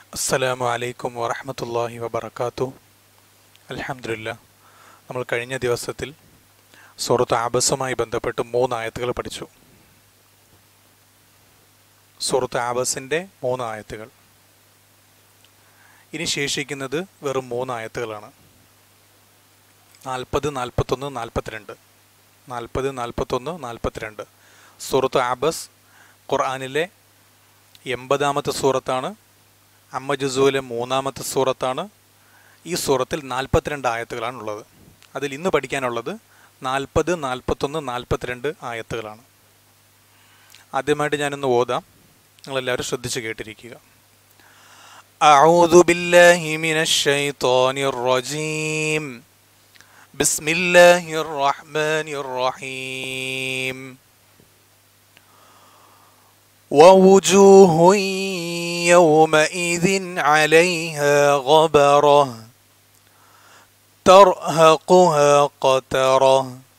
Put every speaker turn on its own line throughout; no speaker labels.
അസ്സലാമു അലൈക്കും വറഹമത്തല്ലാഹി വബർക്കാത്തു അൽഹംദുലില്ലാ നമ്മൾ കഴിഞ്ഞ ദിവസത്തിൽ സൂറത്ത് ആബസുമായി ബന്ധപ്പെട്ട് മൂന്ന് ആയത്തുകൾ പഠിച്ചു സൂറത്ത് ആബസിൻ്റെ മൂന്ന് ആയത്തുകൾ ഇനി ശേഷിക്കുന്നത് വെറും മൂന്ന് ആയത്തുകളാണ് നാൽപ്പത് നാൽപ്പത്തൊന്ന് നാൽപ്പത്തിരണ്ട് നാൽപ്പത് നാൽപ്പത്തൊന്ന് നാൽപ്പത്തിരണ്ട് സൂറത്ത് ആബസ് ഖുർആാനിലെ എൺപതാമത്തെ സൂറത്താണ് അമ്മ ജുസുവിലെ മൂന്നാമത്തെ സൂറത്താണ് ഈ സൂറത്തിൽ നാൽപ്പത്തിരണ്ട് ആയത്തുകളാണുള്ളത് അതിൽ ഇന്ന് പഠിക്കാനുള്ളത് നാൽപ്പത് നാൽപ്പത്തൊന്ന് നാൽപ്പത്തിരണ്ട് ആയത്തുകളാണ് ആദ്യമായിട്ട് ഞാനൊന്ന് ഓതാം നിങ്ങളെല്ലാവരും ശ്രദ്ധിച്ച് കേട്ടിരിക്കുക أعوذ بالله من الشيطان الرجيم بسم الله الرحمن الرحيم ووجوه يومئذ عليها غبرة ترهقها قترة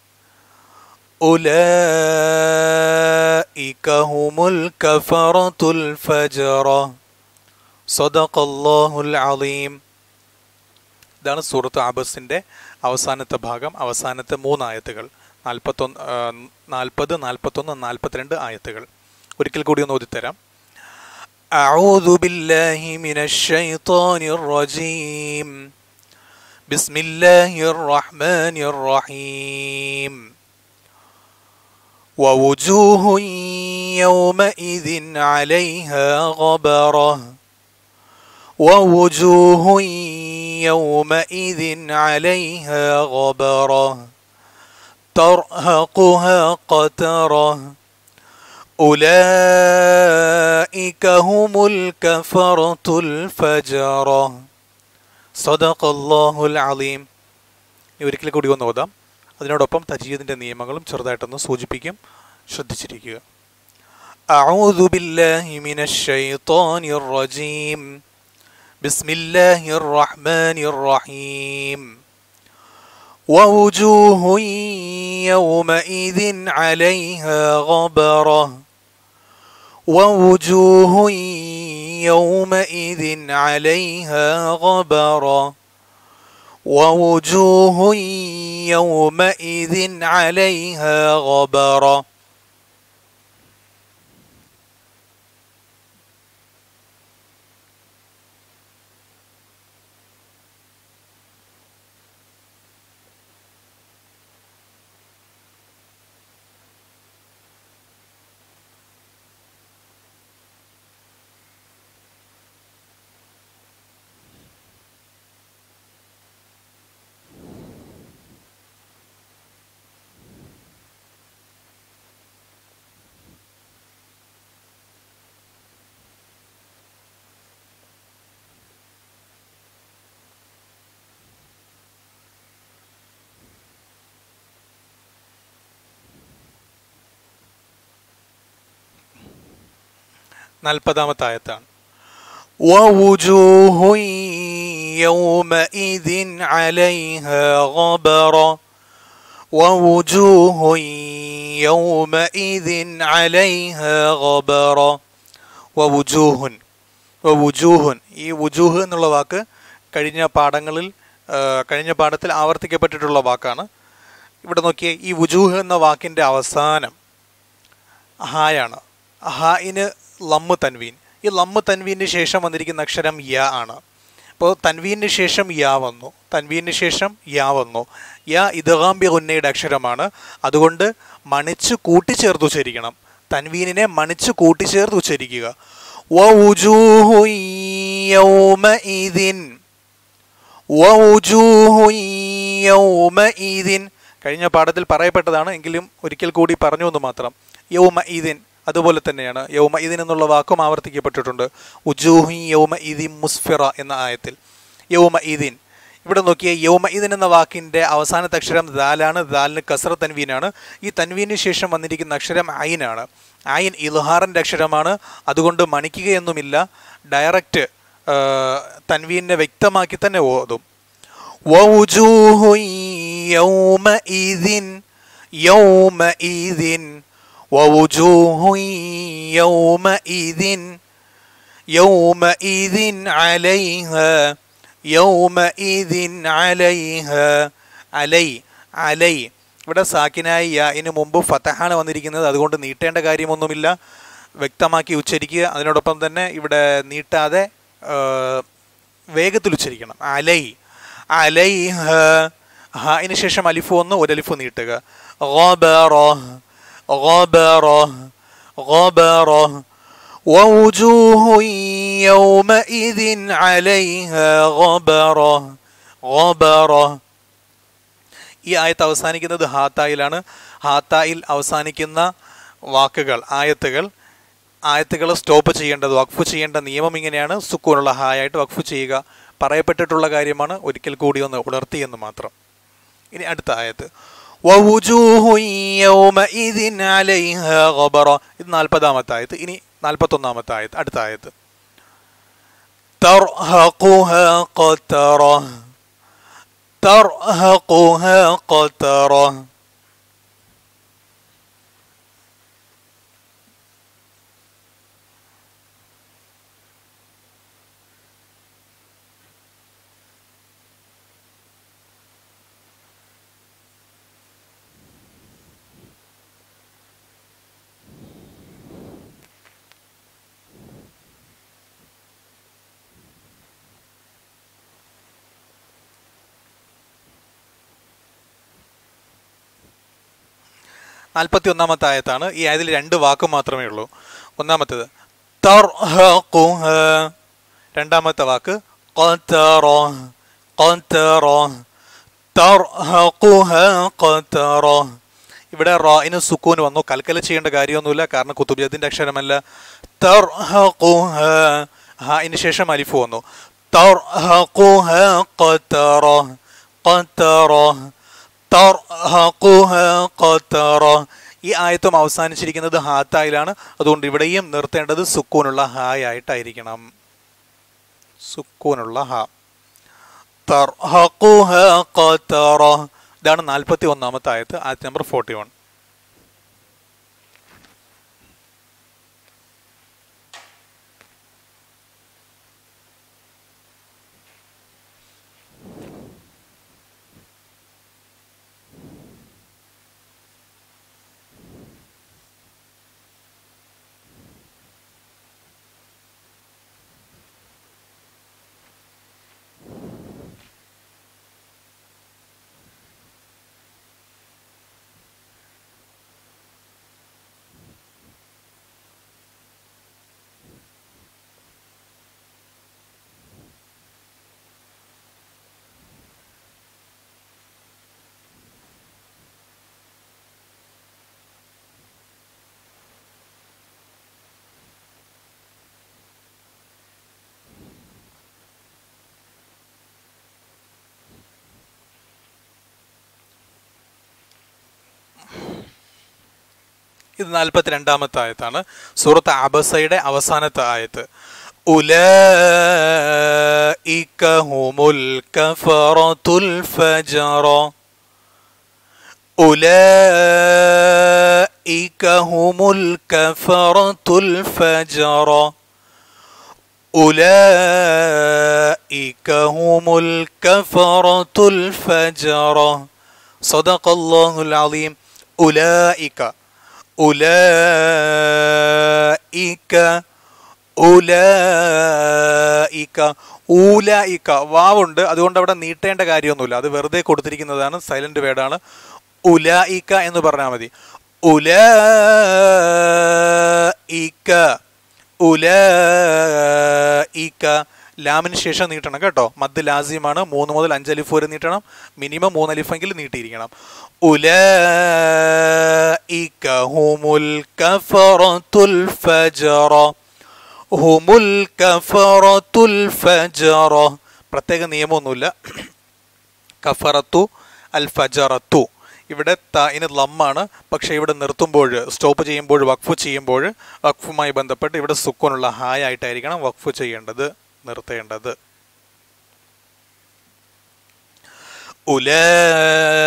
أولئك هم الكفرة الفجرة صدق الله العظيم ഇതാണ് സൂറത്ത് ആബസിൻ്റെ അവസാനത്തെ ഭാഗം അവസാനത്തെ മൂന്ന് ആയത്തുകൾ നാൽപ്പത്തൊന്ന് നാൽപ്പത് നാൽപ്പത്തൊന്ന് നാൽപ്പത്തിരണ്ട് ആയത്തുകൾ ഒരിക്കൽ കൂടി ഒന്ന് ഓതിത്തരാം أعوذ بالله من الشيطان الرجيم بسم الله الرحمن الرحيم ووجوه يومئذ عليها غبرة ووجوه يومئذ عليها غبرة ترهقها قتره أولئك هم الكفرة الفجرة صدق الله العظيم ഒരിക്കൽ കൂടി ഒന്ന് ഓതാം അതിനോടൊപ്പം തജീദിൻ്റെ നിയമങ്ങളും ചെറുതായിട്ടൊന്ന് സൂചിപ്പിക്കും ശ്രദ്ധിച്ചിരിക്കുക أعوذ بالله من الشيطان الرجيم بسم الله الرحمن الرحيم ووجوه يومئذ عليها غبرة ووجوه يومئذ عليها غبرة ووجوه يومئذ عليها غبرة നാൽപ്പതാമത്തെ ആയത്താണ് ووجوه يومئذ عليها غبرة ووجوه يومئذ عليها غبرة ووجوه ووجوه ഈ വുജൂഹ് എന്നുള്ള വാക്ക് കഴിഞ്ഞ പാഠങ്ങളിൽ കഴിഞ്ഞ പാഠത്തിൽ ആവർത്തിക്കപ്പെട്ടിട്ടുള്ള വാക്കാണ് ഇവിടെ നോക്കിയേ ഈ വുജൂഹ് എന്ന വാക്കിൻ്റെ അവസാനം ഹായാണ് ഹായിന് ലമ്മ് തൻവീൻ ഈ ലമ്മ് തൻവീന് ശേഷം വന്നിരിക്കുന്ന അക്ഷരം യ ആണ് അപ്പോൾ തൻവീന് ശേഷം യാ വന്നു തൻവീന് ശേഷം യാ വന്നു യാ ഇദ്ഗാംബി ഉന്നയുടെ അക്ഷരമാണ് അതുകൊണ്ട് മണിച്ച് കൂട്ടിച്ചേർത്ത് ഉച്ചരിക്കണം തൻവീനിനെ മണിച്ച് കൂട്ടിച്ചേർത്ത് ഉച്ചരിക്കുക വൗജൂഹു യൗമഇദിൻ വൗജൂഹു യൗമഇദിൻ കഴിഞ്ഞ പാഠത്തിൽ പറയപ്പെട്ടതാണ് എങ്കിലും ഒരിക്കൽ കൂടി പറഞ്ഞു എന്ന് മാത്രം യൗമ ഈദിൻ അതുപോലെ തന്നെയാണ് യൗമ ഈദിൻ എന്നുള്ള വാക്കും ആവർത്തിക്കപ്പെട്ടിട്ടുണ്ട് ഉജൂഹി യൗമ ഈദി മുസ്ഫിറ എന്ന ആയത്തിൽ യൗമ ഈദിൻ ഇവിടെ നോക്കിയ യൗമ ഈദിൻ എന്ന വാക്കിൻ്റെ അവസാനത്തെ അക്ഷരം ദാലാണ് ദാലിന് കസറ തൻവീനാണ് ഈ തൻവീന് ശേഷം വന്നിരിക്കുന്ന അക്ഷരം ഐനാണ് ഐൻ ഇൽഹാറിൻ്റെ അക്ഷരമാണ് അതുകൊണ്ട് മണിക്കുകയൊന്നുമില്ല ഡയറക്റ്റ് തൻവീനെ വ്യക്തമാക്കി തന്നെ ഓതും ووجوه يومئذ يومئذ ووجوه يومئذ يومئذ عليها يومئذ عليها അലൈ അലൈ ഇവിടെ സാക്കിനായി യാ ഇന് മുമ്പ് ഫതഹാണ് വന്നിരിക്കുന്നത് അതുകൊണ്ട് നീട്ടേണ്ട കാര്യമൊന്നുമില്ല വ്യക്തമാക്കി ഉച്ചരിക്കുക അതിനോടൊപ്പം തന്നെ ഇവിടെ നീട്ടാതെ ആ, വേഗത്തിൽ ഉച്ചരിക്കണം അലൈ അലൈ ഹായിന് ശേഷം അലിഫ് വന്ന് ഒരു അലിഫ് നീട്ടുക غبر غبر غبر ووجوه يومئذ عليها غبرة غبرة ഈ ആയത്ത് അവസാനിക്കുന്നത് ഹാത്തായിലാണ് ഹാത്തായിൽ അവസാനിക്കുന്ന വാക്കുകൾ ആയത്തുകൾ ആയത്തുകൾ സ്റ്റോപ്പ് ചെയ്യേണ്ടത് വഖഫ് ചെയ്യേണ്ട നിയമം ഇങ്ങനെയാണ് സുക്കൂനുള്ള ഹായായിട്ട് വഖഫ് ചെയ്യുക പറയപ്പെട്ടിട്ടുള്ള കാര്യമാണ് ഒരിക്കൽ കൂടി ഒന്ന് ഉണർത്തി എന്ന് മാത്രം ഇനി അടുത്ത ആയത്ത് ووجوه يومئذ عليها غبرة ഇത് നാൽപ്പതാമത്തെ ആയത്ത് ഇനി നാൽപ്പത്തൊന്നാമത്തെ ആയത്ത് അടുത്ത ആയത്ത് ترهقها قترة ترهقها قترة നാൽപ്പത്തി ഒന്നാമത്തെ ആയത്താണ് ഈ ആയതിൽ രണ്ട് വാക്ക് മാത്രമേ ഉള്ളൂ ഒന്നാമത്തേത് തർഹഖുഹ രണ്ടാമത്തെ വാക്ക് ഖതറ ഖതറ തർഹഖുഹ ഖതറ ഇവിടെ റായിന് സുക്കൂൻ വന്നു കൽക്കല ചെയ്യേണ്ട കാര്യമൊന്നുമില്ല കാരണം കുത്തുബിയത്തിന്റെ അക്ഷരമല്ല തർഹഖുഹ ഹായിന് ശേഷം അലിഫ് വന്നു തർഹഖുഹ ഖതറ ഖതറ തർഹഖുഹ ഖതറ ഈ ആയത്തും അവസാനിച്ചിരിക്കുന്നത് ഹാത്തായിലാണ് അതുകൊണ്ട് ഇവിടെയും നിർത്തേണ്ടത് സുക്കൂനുള്ള ഹായ് ആയിട്ടായിരിക്കണം സുക്കൂനുള്ള ഹ തർഹഖുഹ ഖതറ ഇതാണ് നാൽപ്പത്തി ഒന്നാമത്തെ ആയത്ത് ആയത്ത് നമ്പർ ഫോർട്ടി വൺ ഇത് നാൽപ്പത്തി രണ്ടാമത്തെ ആയത്താണ് സൂറത്ത് അബസയുടെ അവസാനത്തെ ആയത്ത് ഉലൈക ഹുമുൽ കഫറത്തുൽ ഫജറ ഉലൈക ഹുമുൽ കഫറത്തുൽ ഫജറ أولئك هم الكفرة الفجرة صدق الله العظيم أولئك أولئك ഉലായിക്ക ഊലായിക്ക വാവുണ്ട് അതുകൊണ്ട് അവിടെ നീട്ടേണ്ട കാര്യമൊന്നുമില്ല അത് വെറുതെ കൊടുത്തിരിക്കുന്നതാണ് സൈലന്റ് വേർഡാണ് ഉലായിക്ക എന്ന് പറഞ്ഞാൽ മതി ഉലായിക്ക ഉലായിക്ക ലാമിന് ശേഷം നീട്ടണം കേട്ടോ മദ് ലാസിയമാണ് മൂന്ന് മുതൽ അഞ്ച് അലിഫ് വരെ നീട്ടണം മിനിമം മൂന്ന് അലിഫെങ്കിലും നീട്ടിയിരിക്കണം ഉലായിക്ക ഹുമുൽ കഫറത്തുൽ ഫജറ ഹുമുൽ കഫറത്തുൽ ഫജറ പ്രത്യേക നിയമമൊന്നുമില്ല കഫറത്തു അൽ ഫജറത്തു ഇവിടെ തായിന് ലമ്മാണ് പക്ഷേ ഇവിടെ നിർത്തുമ്പോൾ സ്റ്റോപ്പ് ചെയ്യുമ്പോൾ വഖഫ് ചെയ്യുമ്പോൾ വഖഫുമായി ബന്ധപ്പെട്ട് ഇവിടെ സുക്കൂനുള്ള ഹായ് ആയിട്ടായിരിക്കണം വഖഫ് ചെയ്യേണ്ടത് നിർത്തേണ്ടത്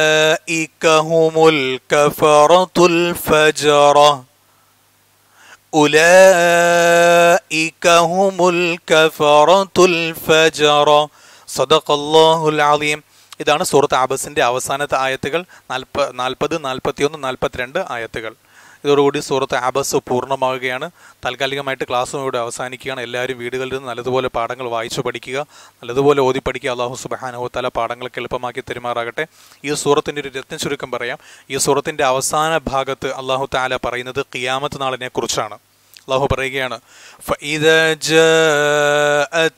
أولئك هم الكفرة الفجرة أولئك هم الكفرة الفجر صدق الله العظيم ഇതാണ് സൂറത്ത് ആബസിന്റെ അവസാനത്തെ ആയത്തുകൾ നാൽപ്പ നാൽപ്പത് നാൽപ്പത്തിയൊന്ന് നാൽപ്പത്തിരണ്ട് ആയത്തുകൾ ഇതോടുകൂടി സൂറത്ത് ആബസ് പൂർണ്ണമാവുകയാണ് താൽക്കാലികമായിട്ട് ക്ലാസ്സും ഇവിടെ അവസാനിക്കുകയാണ് എല്ലാവരും വീടുകളിൽ നിന്ന് നല്ലതുപോലെ പാഠങ്ങൾ വായിച്ചു പഠിക്കുക നല്ലതുപോലെ ഓതി പഠിക്കുക അള്ളാഹു സുബാനുഹത്താല പാഠങ്ങളൊക്കെ എളുപ്പമാക്കി തെരുമാറാകട്ടെ ഈ സൂറത്തിൻ്റെ ഒരു രത്ന ചുരുക്കം പറയാം ഈ സൂറത്തിൻ്റെ അവസാന ഭാഗത്ത് അള്ളാഹു താല പറയുന്നത് ഖിയാമത്ത് നാളിനെ കുറിച്ചാണ് അള്ളാഹു പറയുകയാണ് فَإِذَا جَاءَتِ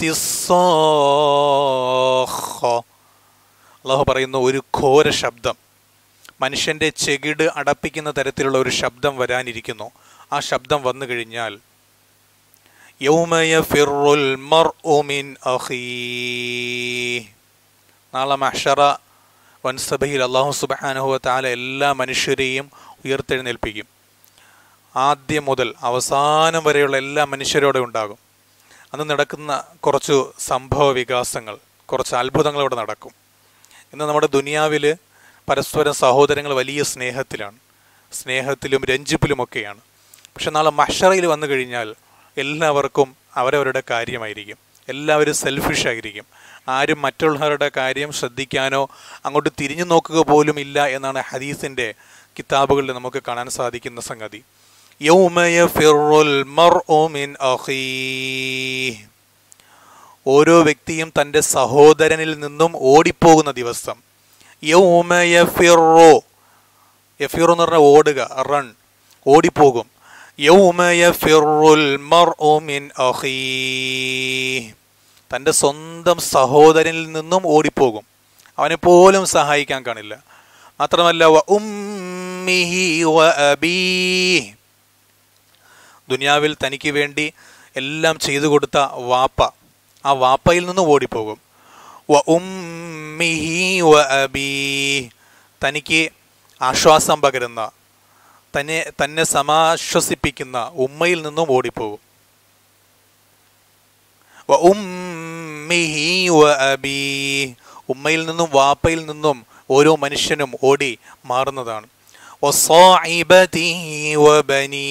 الصَّاخَّةُ അള്ളാഹു പറയുന്നു ഒരു ഘോര ശബ്ദം മനുഷ്യന്റെ ചെകിട് അടപ്പിക്കുന്ന തരത്തിലുള്ള ഒരു ശബ്ദം വരാനിരിക്കുന്നു ആ ശബ്ദം വന്നു കഴിഞ്ഞാൽ യൗമയ ഫിറുൽ മർഉ മിൻ അഖീ നാളെ മഹ്ഷറ വൻസഭയിൽ അള്ളാഹു സുബ്ഹാനഹു താല എല്ലാ മനുഷ്യരെയും ഉയർത്തെഴുന്നേൽപ്പിക്കും ആദ്യം മുതൽ അവസാനം വരെയുള്ള എല്ലാ മനുഷ്യരോടെ ഉണ്ടാകും അന്ന് നടക്കുന്ന കുറച്ചു സംഭവ വികാസങ്ങൾ കുറച്ച് അത്ഭുതങ്ങൾ ഇവിടെ നടക്കും ഇന്ന് നമ്മുടെ ദുനിയാവിൽ പരസ്പരം സഹോദരങ്ങൾ വലിയ സ്നേഹത്തിലാണ് സ്നേഹത്തിലും രഞ്ജിപ്പിലുമൊക്കെയാണ് പക്ഷെ നാളെ മഷറയിൽ വന്നു കഴിഞ്ഞാൽ എല്ലാവർക്കും അവരവരുടെ കാര്യമായിരിക്കും എല്ലാവരും സെൽഫിഷ് ആയിരിക്കും ആരും മറ്റുള്ളവരുടെ കാര്യം ശ്രദ്ധിക്കാനോ അങ്ങോട്ട് തിരിഞ്ഞു നോക്കുക പോലും ഇല്ല എന്നാണ് ഹദീസിൻ്റെ കിതാബുകളിൽ നമുക്ക് കാണാൻ സാധിക്കുന്ന സംഗതി യൗമ യഫിറുൽ മർഉ മിൻ അഖീഹ് ഓരോ വ്യക്തിയും തൻ്റെ സഹോദരനിൽ നിന്നും ഓടിപ്പോകുന്ന ദിവസം യൗമ യഫിറു യഫിറു എന്ന് പറഞ്ഞാൽ ഓടുക റൺ ഓടിപ്പോകും യൗമ യഫിറുൽ മർഉ മിൻ അഖീഹ് തൻ്റെ സ്വന്തം സഹോദരനിൽ നിന്നും ഓടിപ്പോകും അവനെ പോലും സഹായിക്കാൻ കാണില്ല മാത്രമല്ല വ ഉമ്മിഹി വ അബീഹ് ദുനിയാവിൽ തനിക്ക് വേണ്ടി എല്ലാം ചെയ്തു കൊടുത്ത വാപ്പ ആ വാപ്പയിൽ നിന്ന് ഓടിപ്പോകും വ ഉമ്മിഹി വ അബീ തനിക്ക് ആശ്വാസം പകരുന്ന തന്നെ തന്നെ സമാശ്വസിപ്പിക്കുന്ന ഉമ്മയിൽ നിന്നും ഓടിപ്പോകും വ ഉമ്മിഹി വ അബീ ഉമ്മയിൽ നിന്നും വാപ്പയിൽ നിന്നും ഓരോ മനുഷ്യനും ഓടി മാറുന്നതാണ് വസാഇബതിഹി വ ബനീ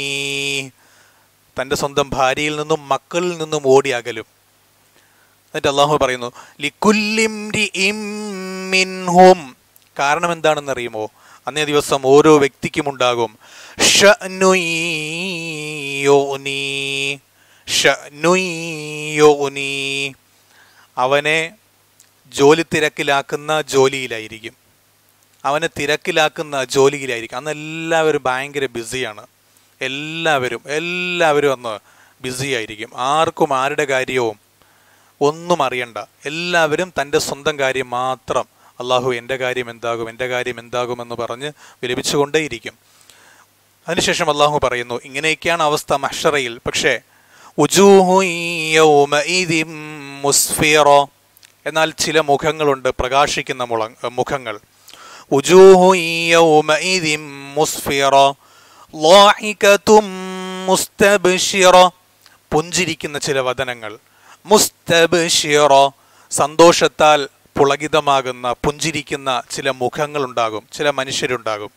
തൻ്റെ സ്വന്തം ഭാര്യയിൽ നിന്നും മക്കളിൽ നിന്നും ഓടി അകലും എന്നിട്ട് അള്ളാഹു പറയുന്നു ലിക്കുല്ലിംരിഇം മിൻഹും കാരണം എന്താണെന്ന് അറിയുമോ അന്നേ ദിവസം ഓരോ വ്യക്തിക്കും ഉണ്ടാകും ഷഅ്നുൻ യുഗ്നി, ഷഅ്നുൻ യുഗ്നി. അവനെ ജോലി തിരക്കിലാക്കുന്ന ജോലിയിലായിരിക്കും അവനെ തിരക്കിലാക്കുന്ന ജോലിയിലായിരിക്കും അന്ന് എല്ലാവരും ഭയങ്കര ബിസിയാണ് എല്ലാവരും എല്ലാവരും അന്ന് ബിസി ആയിരിക്കും ആർക്കും ആരുടെ കാര്യവും ഒന്നും അറിയണ്ട എല്ലാവരും തൻ്റെ സ്വന്തം കാര്യം മാത്രം അള്ളാഹു എൻ്റെ കാര്യം എന്താകും എൻ്റെ കാര്യം എന്താകുമെന്ന് പറഞ്ഞ് വിലപിച്ചുകൊണ്ടേയിരിക്കും അതിനുശേഷം അള്ളാഹു പറയുന്നു ഇങ്ങനെയൊക്കെയാണ് അവസ്ഥ മഹ്ഷറയിൽ പക്ഷേ ഉജൂഹു യൗമഇദിൻ മുസ്ഫിറ എന്നാൽ ചില മുഖങ്ങളുണ്ട് പ്രകാശിക്കുന്ന മുള മുഖങ്ങൾ ഉജൂഹു യൗമഇദിൻ മുസ്ഫിറ ലാഹികതും മുസ്തബ്ശിറ പുഞ്ചിരിക്കുന്ന ചില വദനങ്ങൾ മുസ്തബ്ശിറ സന്തോഷത്താൽ പുളകിതമാകുന്ന പുഞ്ചിരിക്കുന്ന ചില മുഖങ്ങളുണ്ടാകും ചില മനുഷ്യരുണ്ടാകും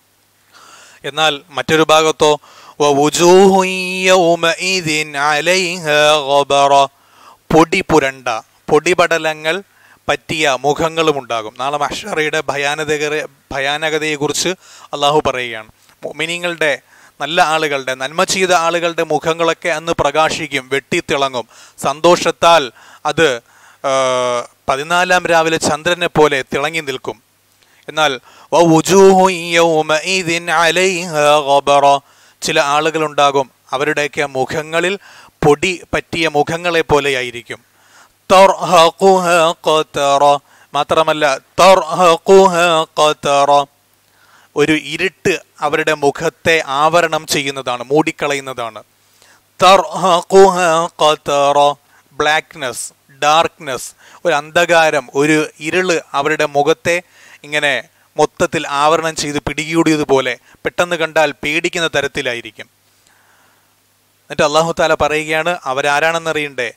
എന്നാൽ മറ്റൊരു ഭാഗത്തോ വവുജൂഹു യൗമഇദിൻ അലൈഹ ഗബറ പൊടി പുരണ്ട പൊടിപടലങ്ങൾ പറ്റിയ മുഖങ്ങളും ഉണ്ടാകും നാളെ മഷറയുടെ ഭയാനക ഭയാനകതയെക്കുറിച്ച് അള്ളാഹു പറയുകയാണ് മിനിങ്ങളുടെ നല്ല ആളുകളുടെ നന്മ ചെയ്ത ആളുകളുടെ മുഖങ്ങളൊക്കെ അന്ന് പ്രകാശിക്കും വെട്ടിത്തിളങ്ങും സന്തോഷത്താൽ അത് ആ, പതിനാലാം രാവിലെ ചന്ദ്രനെ പോലെ തിളങ്ങി നിൽക്കും എന്നാൽ വവുജൂഹു യൗമഇദിൻ അലൈഹ ഗബറ ചില ആളുകളുണ്ടാകും അവരുടെയൊക്കെ മുഖങ്ങളിൽ പൊടി പറ്റിയ മുഖങ്ങളെ പോലെയായിരിക്കും തർഹഖുഹ ഖതറ മാത്രമല്ല തർഹഖുഹ ഖതറ ഒരു ഇരുട്ട് അവരുടെ മുഖത്തെ ആവരണം ചെയ്യുന്നതാണ് മൂടിക്കളയുന്നതാണ് തർഹഖുഹ ഖതറ ബ്ലാക്ക്നെസ് ഡാർക്ക്നെസ് ഒരു അന്ധകാരം ഒരു ഇരുള് അവരുടെ മുഖത്തെ ഇങ്ങനെ മൊത്തത്തിൽ ആവരണം ചെയ്ത് പിടികൂടിയതുപോലെ പെട്ടെന്ന് കണ്ടാൽ പേടിക്കുന്ന തരത്തിലായിരിക്കും എന്നിട്ട് അള്ളാഹു താല പറയുകയാണ് അവരാരാണെന്നറിയണ്ടേ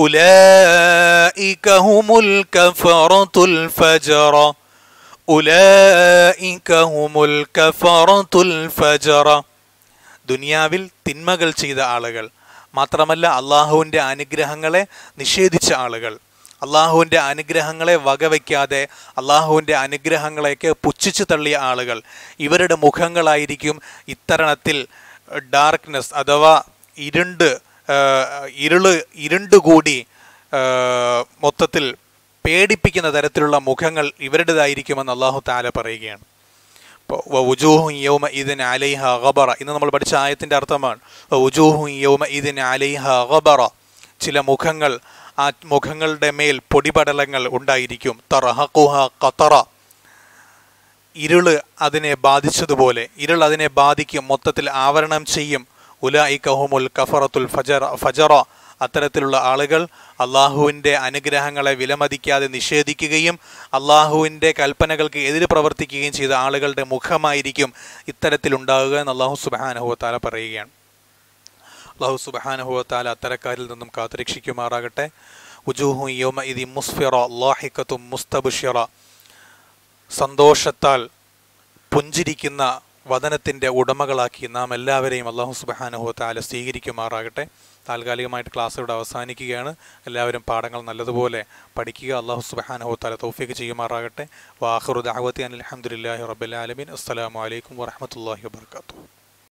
ഉലൈക ഹുമുൽ കഫറത്തുൽ ഫജറ ഉലൈക ഹുമുൽ കഫറത്തുൽ ഫജറ ദുനിയാവിൽ തിന്മകൾ ചെയ്ത ആളുകൾ മാത്രമല്ല അള്ളാഹുവിൻ്റെ അനുഗ്രഹങ്ങളെ നിഷേധിച്ച ആളുകൾ അള്ളാഹുവിൻ്റെ അനുഗ്രഹങ്ങളെ വകവയ്ക്കാതെ അള്ളാഹുവിൻ്റെ അനുഗ്രഹങ്ങളെയൊക്കെ പുച്ഛിച്ചു തള്ളിയ ആളുകൾ ഇവരുടെ മുഖങ്ങളായിരിക്കും ഇത്തരണത്തിൽ ഡാർക്ക്നെസ് അഥവാ ഇരുണ്ട് ആ, ഇരുള് ഇരുണ്ടുകൂടി ആ, മൊത്തത്തിൽ പേടിപ്പിക്കുന്ന തരത്തിലുള്ള മുഖങ്ങൾ ഇവരുടേതായിരിക്കുമെന്ന് അള്ളാഹു താല പറയുകയാണ് ഇപ്പോൾ ഉജൂഹും യൗമ ഇതിൻ അലൈഹ ഗബറ ഇന്ന് നമ്മൾ പഠിച്ച ആയത്തിൻ്റെ അർത്ഥമാണ് ഉജൂഹും യൗമ ഇതിൻ അലൈഹ ഗബറ ചില മുഖങ്ങൾ ആ മുഖങ്ങളുടെ മേൽ പൊടിപടലങ്ങൾ ഉണ്ടായിരിക്കും തറഹഖുഹ ഖതറ ഇരുള് അതിനെ ബാധിച്ചതുപോലെ ഇരുൾ അതിനെ ബാധിക്കും മൊത്തത്തിൽ ആവരണം ചെയ്യും ഉലായിക്കഹുമുൽ കഫറത്തുൽ ഫജറ ഫജറ അത്തരത്തിലുള്ള ആളുകൾ അള്ളാഹുവിൻ്റെ അനുഗ്രഹങ്ങളെ വിലമതിക്കാതെ നിഷേധിക്കുകയും അള്ളാഹുവിൻ്റെ കൽപ്പനകൾക്ക് എതിര് പ്രവർത്തിക്കുകയും ചെയ്ത ആളുകളുടെ മുഖമായിരിക്കും ഇത്തരത്തിലുണ്ടാകുക എന്ന് അള്ളാഹു സുബാനഹുവത്താല പറയുകയാണ് അള്ളാഹു സുബാനഹുവത്താല അത്തരക്കാരിൽ നിന്നും കാത്തുരക്ഷിക്കുമാറാകട്ടെ ഉജൂഹു യോമ ഇതി മുസ്ഫിറ ലാഹിക്കത്തും മുസ്തബുഷിറ സന്തോഷത്താൽ പുഞ്ചിരിക്കുന്ന വതനത്തിൻ്റെ ഉടമകളാക്കി നാം എല്ലാവരെയും അള്ളാഹു സുബാനഹു താല സ്വീകരിക്കുമാറാകട്ടെ താൽക്കാലികമായിട്ട് ക്ലാസ് ഇവിടെ അവസാനിക്കുകയാണ് എല്ലാവരും പാഠങ്ങൾ നല്ലതുപോലെ പഠിക്കുക അള്ളാഹു സുബാനഹു താല തൗഫീക്ക് ചെയ്യുമാറാകട്ടെ വാഹുറു ദാവത്തി അനിൽ അലഹമുല്ലാഹി റബ്ബുലാലമീൻ അസ്സലാമു അലൈക്കും വറഹമത്തല്ലാഹി വാബർക്കാത്തു